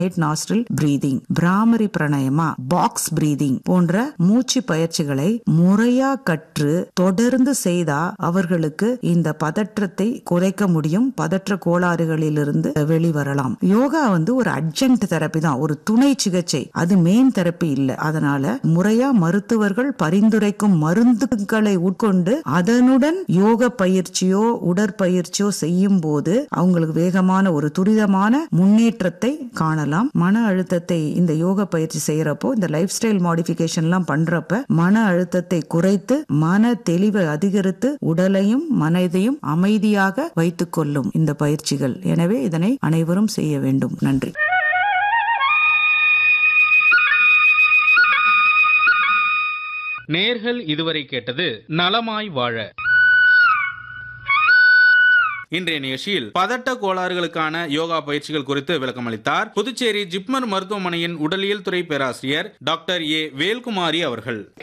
nostril breathing Bhramari pranayama box breathing போன்ற மூச்சு பயிற்சிகளை முறையா கற்று தொடர்ந்து செய்தா அவர்களுக்கு இந்த பதற்றத்தை குறைக்க முடியும் பதற்ற கோளாறுகளிலிருந்து வெளிவரலாம் யோகா வந்து ஒரு அட்ஜங்ட் தெரப்பி தான் ஒரு துணை சிகிச்சை அது மெயின் தெரப்பி இல்ல அதனால முறையா மருத்துவர்கள் பரிந்துரைக்கும் மருந்துகளை உட்கொண்டு அதனுடன் யோக பயிற்சியோ உடற்பயிற்சியோ செய்யும் போது அவங்களுக்கு வேகமான ஒரு துரிதமான முன்னேற்றத்தை காணலாம் மன அழுத்தத்தை இந்த யோக பயிற்சி செய்யறப்போ இந்த லைஃப் ஸ்டைல் மாடிஃபிகேஷன் எல்லாம் பண்றப்ப மன அழுத்தத்தை குறைத்து மன தெளிவை அதிகரித்து உடலையும் மனதையும் அமைதியாக வைத்துக் கொள்ளும் இந்த பயிற்சிகள் எனவே இதனை அனைவரும் செய்ய வேண்டும் நன்றி நேர்கள் இதுவரை கேட்டது நலமாய் வாழ இன்றைய நிகழ்ச்சியில் பதட்ட கோளாறுகளுக்கான யோகா பயிற்சிகள் குறித்து விளக்கம் அளித்தார் புதுச்சேரி ஜிப்மர் மருத்துவமனையின் உடலியல் துறை பேராசிரியர் டாக்டர் ஏ வேல்குமாரி அவர்கள்